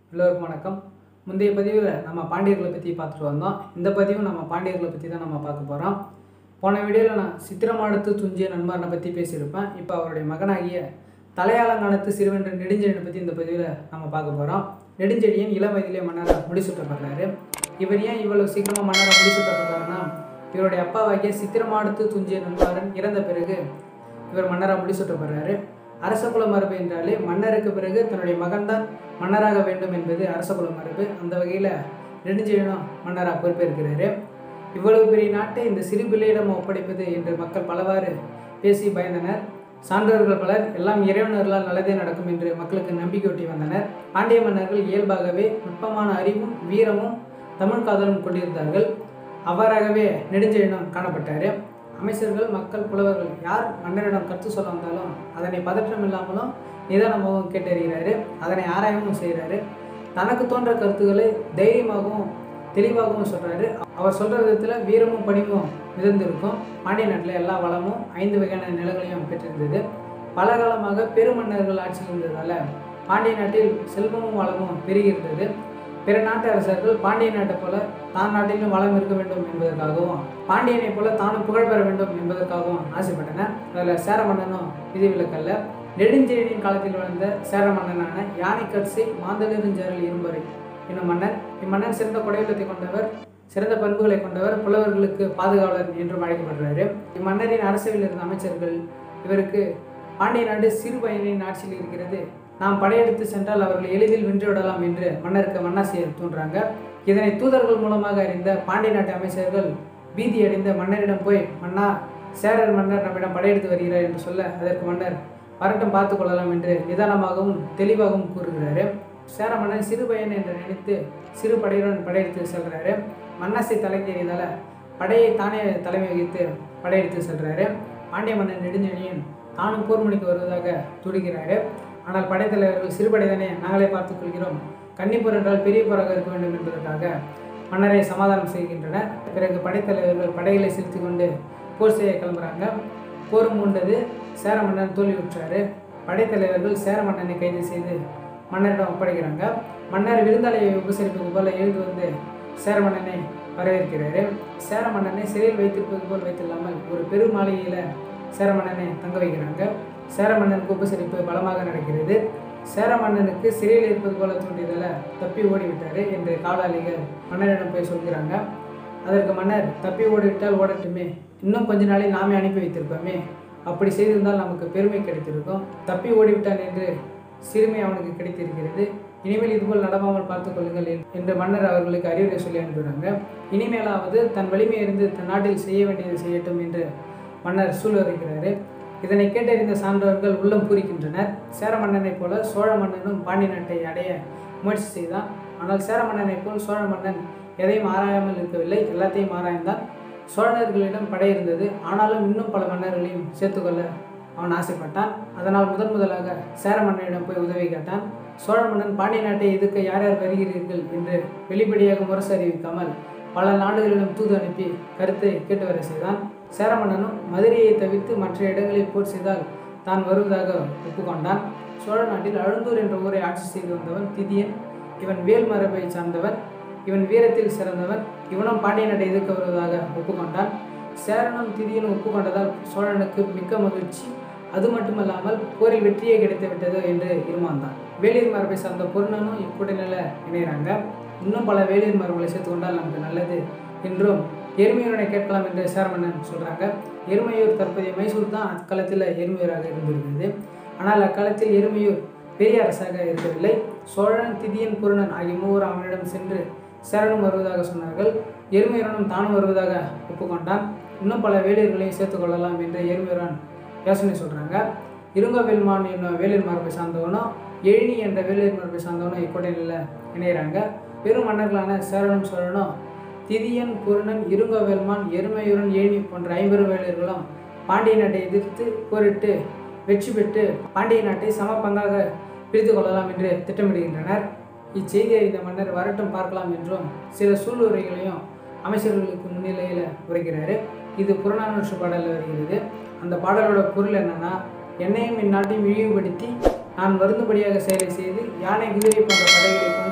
எல்லோருக்கும் வணக்கம் முந்தைய பதிவில் நம்ம பாண்டியர்களை பற்றி பார்த்துட்டு வந்தோம் இந்த பதிவும் நம்ம பாண்டியர்களை பற்றி தான் நம்ம பார்க்க போகிறோம் போன வீடியோவில் நான் சித்திரமாடத்து துஞ்சிய நண்பரனை பற்றி பேசியிருப்பேன் இப்போ அவருடைய மகனாகிய தலையாளங்கானத்து சிறுவென்ற நெடுஞ்செழியனை பற்றி இந்த பதிவில் நம்ம பார்க்க போகிறோம் நெடுஞ்செழியன் இளம் வயதிலே மன்னராக முடிசூட்டப்படுறாரு இவர் ஏன் இவ்வளவு சீக்கிரமாக மன்னராக முடிசூட்டப்படுறாருன்னா இவருடைய அப்பாவாகிய சித்திரமாடத்து துஞ்சிய நண்பரன் இறந்த பிறகு இவர் மன்னராக முடிசூட்டப்படுறாரு அரசகுல மரபு என்றாலே மன்னருக்கு பிறகு தன்னுடைய மகன்தான் மன்னராக வேண்டும் என்பது அரசகுல மரபு அந்த வகையில் நெடுஞ்செழியனும் மன்னராக பொறுப்பேற்கிறாரு இவ்வளவு பெரிய நாட்டை இந்த சிறு பிள்ளையிடம் ஒப்படைப்பது என்று மக்கள் பலவாறு பேசி பயந்தனர் சான்றோர்கள் பலர் எல்லாம் இறைவனர்களால் நல்லதே நடக்கும் என்று மக்களுக்கு நம்பிக்கையூட்டி வந்தனர் பாண்டிய மன்னர்கள் இயல்பாகவே நுட்பமான அறிவும் வீரமும் தமிழ் காதலும் கொண்டிருந்தார்கள் அவ்வாறாகவே நெடுஞ்செழியனும் காணப்பட்டார் அமைச்சர்கள் மக்கள் புலவர்கள் யார் மன்னரிடம் கற்று சொல்ல வந்தாலும் அதனை பதற்றம் இல்லாமலும் நிதானமாகவும் கேட்டறிகிறாரு அதனை ஆராயவும் செய்கிறாரு தனக்கு தோன்ற கருத்துக்களை தைரியமாகவும் தெளிவாகவும் சொல்கிறாரு அவர் சொல்கிற விதத்தில் வீரமும் பணிவும் மிதந்திருக்கும் பாண்டிய நாட்டில் எல்லா வளமும் ஐந்து வகையான நிலங்களையும் பெற்றிருந்தது பல காலமாக பெருமன்னர்கள் ஆட்சி இருந்ததால் பாண்டிய நாட்டில் செல்வமும் வளமும் பெருகி இருந்தது பிற நாட்டு அரசர்கள் பாண்டிய நாட்டை போல தான் நாட்டிலும் வளம் இருக்க வேண்டும் என்பதற்காகவும் பாண்டியனை போல தானும் புகழ் பெற வேண்டும் என்பதற்காகவும் ஆசைப்பட்டனர் அதில் சேர மன்னனும் விதிவிலக்கல்ல நெடுஞ்செழியனின் காலத்தில் வாழ்ந்த சேர மன்னனான யானைக்கட்சி மாந்தளிருஞ்சேரல் இரும்பரை என்னும் மன்னன் இம்மன்னன் சிறந்த கொடையுள்ளத்தை கொண்டவர் சிறந்த பண்புகளை கொண்டவர் புலவர்களுக்கு பாதுகாவலர் என்றும் அழைக்கப்படுறாரு இம்மன்னரின் அரசவையில் இருந்த அமைச்சர்கள் இவருக்கு பாண்டிய நாடு சிறு பையனின் ஆட்சியில் இருக்கிறது நாம் படையெடுத்து சென்றால் அவர்களை எளிதில் வென்றுவிடலாம் என்று மன்னருக்கு மன்னாசியை தூண்டுறாங்க இதனை தூதர்கள் மூலமாக அறிந்த பாண்டிய நாட்டு அமைச்சர்கள் பீதி அடைந்த மன்னரிடம் போய் மன்னா சேரர் மன்னர் நம்மிடம் படையெடுத்து வருகிறார் என்று சொல்ல அதற்கு மன்னர் வரட்டும் பார்த்து கொள்ளலாம் என்று நிதானமாகவும் தெளிவாகவும் கூறுகிறாரு சேர மன்னன் சிறு பையன் என்று நினைத்து சிறு படையுடன் படையெடுத்து செல்கிறாரு மன்னாசி தலைக்கேறியதால் படையை தானே தலைமை வகித்து படையெடுத்து செல்கிறாரு பாண்டிய மன்னன் நெடுஞ்செழியன் தானும் போர்முனைக்கு வருவதாக துடிக்கிறாரு ஆனால் படைத்தலைவர்கள் சிறுபடை தானே நாங்களே பார்த்துக் கொள்கிறோம் கன்னிப்போர் என்றால் பெரிய போராக இருக்க வேண்டும் என்பதற்காக மன்னரை சமாதானம் செய்கின்றனர் பிறகு படைத்தலைவர்கள் படைகளை செலுத்தி கொண்டு போர் செய்ய கிளம்புறாங்க போரும் மூண்டது சேர மன்னன் தோல்வியுற்றார் படைத்தலைவர்கள் சேர மன்னனை கைது செய்து மன்னரிடம் ஒப்படைக்கிறாங்க மன்னர் விருந்தாளியை உபசரிப்பது போல எழுந்து வந்து சேர மன்னனை வரவேற்கிறாரு சேர மன்னனை சிறையில் வைத்திருப்பது போல் வைத்தில்லாமல் ஒரு பெரு மாளிகையில் சேர மன்னனை தங்க வைக்கிறாங்க சேர மன்னனுக்கு உபசரிப்பு பலமாக நடக்கிறது சேர மன்னனுக்கு சிறையில் இருப்பது போல தோன்றியதால் தப்பி ஓடிவிட்டார் என்று காவலாளிகள் மன்னரிடம் போய் சொல்கிறாங்க அதற்கு மன்னர் தப்பி ஓடிவிட்டால் ஓடட்டுமே இன்னும் கொஞ்ச நாளில் நாமே அனுப்பி வைத்திருப்போமே அப்படி செய்திருந்தால் நமக்கு பெருமை கிடைத்திருக்கும் தப்பி ஓடிவிட்டான் என்று சிறுமை அவனுக்கு கிடைத்திருக்கிறது இனிமேல் இதுபோல் நடவாமல் பார்த்துக் கொள்ளுங்கள் என்று மன்னர் அவர்களுக்கு அறிவுரை சொல்லி அனுப்புகிறாங்க இனிமேலாவது தன் வலிமை இருந்து தன் நாட்டில் செய்ய வேண்டியதை செய்யட்டும் என்று மன்னர் சூழ்வருகிறாரு இதனை கேட்டறிந்த சான்றவர்கள் உள்ளம் பூரிக்கின்றனர் சேர மன்னனைப் போல சோழ மன்னனும் பாண்டிய நாட்டை அடைய முயற்சி செய்தான் ஆனால் சேர மன்னனைப் போல் சோழ மன்னன் எதையும் ஆராயாமல் இருக்கவில்லை எல்லாத்தையும் ஆராய்ந்தான் சோழர்களிடம் படை இருந்தது ஆனாலும் இன்னும் பல மன்னர்களையும் சேர்த்துக்கொள்ள அவன் ஆசைப்பட்டான் அதனால் முதன் முதலாக சேர மன்னனிடம் போய் உதவி கேட்டான் சோழ மன்னன் பாண்டிய நாட்டை எதிர்க்க யார் யார் வருகிறீர்கள் என்று வெளிப்படையாக முரசு அறிவிக்காமல் பல நாடுகளிடம் தூது அனுப்பி கருத்தை கேட்டு வர செய்தான் சேர மன்னனும் மதுரையை தவிர்த்து மற்ற இடங்களில் போர் செய்தால் தான் வருவதாக ஒப்புக்கொண்டான் சோழ நாட்டில் அழுந்தூர் என்ற ஊரை ஆட்சி செய்து வந்தவன் திதியன் இவன் வேல் மரபை சார்ந்தவன் இவன் வீரத்தில் சிறந்தவன் இவனும் பாண்டிய நாட்டை எதிர்க்க வருவதாக ஒப்புக்கொண்டான் சேரனும் திதியனும் ஒப்புக்கொண்டதால் சோழனுக்கு மிக்க மகிழ்ச்சி அது மட்டுமல்லாமல் போரில் வெற்றியே கிடைத்து விட்டது என்று இருமாந்தான் வேளிர் மரபை சார்ந்த பொருணனும் இக்கூட்டணியில் இணைகிறாங்க இன்னும் பல வேளிர் மரபுகளை சேர்த்துக்கொண்டால் நமக்கு நல்லது என்றும் எருமையூரனை கேட்கலாம் என்று சேரமன்னன் சொல்கிறாங்க எருமையூர் தற்போதைய மைசூர் தான் அக்காலத்தில் எருமையூராக இருந்திருக்கிறது ஆனால் அக்காலத்தில் எருமையூர் பெரிய அரசாக இருக்கவில்லை சோழன் திதியன் பொருணன் ஆகிய மூவர் அவனிடம் சென்று சேரனும் வருவதாக சொன்னார்கள் எருமையூரனும் தானும் வருவதாக ஒப்புக்கொண்டான் இன்னும் பல வேலியர்களையும் சேர்த்துக்கொள்ளலாம் என்று எருமையூரன் யோசனை சொல்கிறாங்க இருங்கவேல்மான் என்னும் வேலியர் மரபை சார்ந்தவனும் எழினி என்ற வேலியர் மரபை சார்ந்தவனும் இக்கூட்டணியில் இணைகிறாங்க பெரும் மன்னர்களான சேரனும் சோழனும் திதியன் பூரணன் இருங்கவேல்மான் எருமையூரன் ஏழி போன்ற ஐம்பெரும் வேலையர்களும் பாண்டிய நாட்டை எதிர்த்து போரிட்டு வெற்றி பெற்று பாண்டிய நாட்டை சம பங்காக பிரித்து கொள்ளலாம் என்று திட்டமிடுகின்றனர் இச்செய்தி அறிந்த மன்னர் வரட்டும் பார்க்கலாம் என்றும் சில சூழ்நிலைகளையும் அமைச்சர்களுக்கு முன்னிலையில் உரைக்கிறாரு இது புறநானூற்று பாடலில் வருகிறது அந்த பாடலோட பொருள் என்னன்னா என்னையும் இந்நாட்டையும் இழிவுபடுத்தி நான் வருந்தும்படியாக செயலை செய்து யானை குதிரை போன்ற படைகளை கொண்டு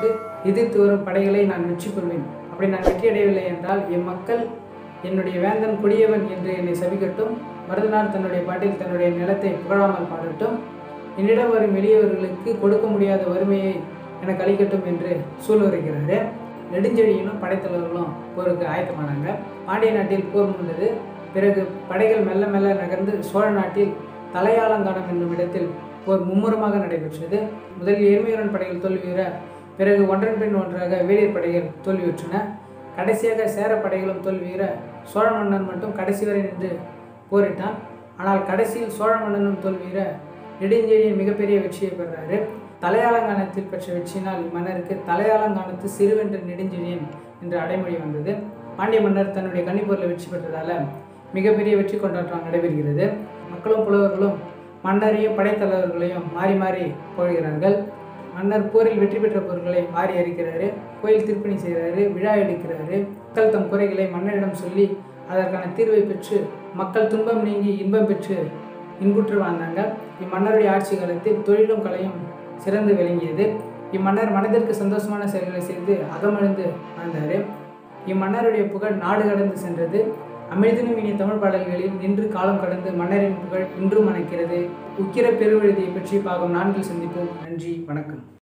எதிர்த்து வரும் படைகளை நான் வெற்றி கொள்வேன் அப்படி நான் வெற்றியடையவில்லை என்றால் என் மக்கள் என்னுடைய வேந்தன் கொடியவன் என்று என்னை சபிக்கட்டும் மருதனார் தன்னுடைய பாட்டில் தன்னுடைய நிலத்தை புகழாமல் பாடட்டும் என்னிடம் வரும் எளியவர்களுக்கு கொடுக்க முடியாத வறுமையை எனக்கு அளிக்கட்டும் என்று சூழ வருகிறாரு நெடுஞ்செழியனும் படைத்தலைவர்களும் போருக்கு ஆயத்தமானாங்க பாண்டிய நாட்டில் போர் முடிந்தது பிறகு படைகள் மெல்ல மெல்ல நகர்ந்து சோழ நாட்டில் தலையாலங்கானம் என்னும் இடத்தில் போர் மும்முரமாக நடைபெற்றது முதலில் எருமையுடன் படைகள் தோல்வியுற பிறகு ஒன்றன் பின் ஒன்றாக வேலியர் படைகள் தோல்வியுற்றன கடைசியாக சேர படைகளும் தோல்வியுற சோழ மன்னன் மட்டும் கடைசி வரை நின்று போரிட்டான் ஆனால் கடைசியில் சோழ மன்னனும் தோல்வியுற நெடுஞ்செழியன் மிகப்பெரிய வெற்றியை பெறுறாரு தலையாலங்கானத்தில் பெற்ற வெற்றியினால் இம்மன்னருக்கு தலையாலங்கானத்து சிறுவென்ற நெடுஞ்செழியன் என்ற அடைமொழி வந்தது பாண்டிய மன்னர் தன்னுடைய கன்னிப்போரில் வெற்றி பெற்றதால மிகப்பெரிய வெற்றி கொண்டாட்டம் நடைபெறுகிறது மக்களும் புலவர்களும் மன்னரையும் படைத்தலைவர்களையும் மாறி மாறி போகிறார்கள் மன்னர் போரில் வெற்றி பெற்ற பொருட்களை வாரி அறிக்கிறாரு கோயில் திருப்பணி செய்கிறாரு விழா எடுக்கிறாரு மக்கள் தம் குறைகளை மன்னரிடம் சொல்லி அதற்கான தீர்வை பெற்று மக்கள் துன்பம் நீங்கி இன்பம் பெற்று இன்புற்று வாழ்ந்தாங்க இம்மன்னருடைய ஆட்சி காலத்தில் தொழிலும் கலையும் சிறந்து விளங்கியது இம்மன்னர் மனதிற்கு சந்தோஷமான செயல்களை செய்து அகமழிந்து வாழ்ந்தார் இம்மன்னருடைய புகழ் நாடு கடந்து சென்றது அமிழ்தினும் இனிய தமிழ் பாடல்களில் நின்று காலம் கடந்து மன்னரின் புகழ் இன்றும் மணக்கிறது உக்கிர பெருவெழுதியை பற்றி பாகம் நான்கில் சந்திப்போம் நன்றி வணக்கம்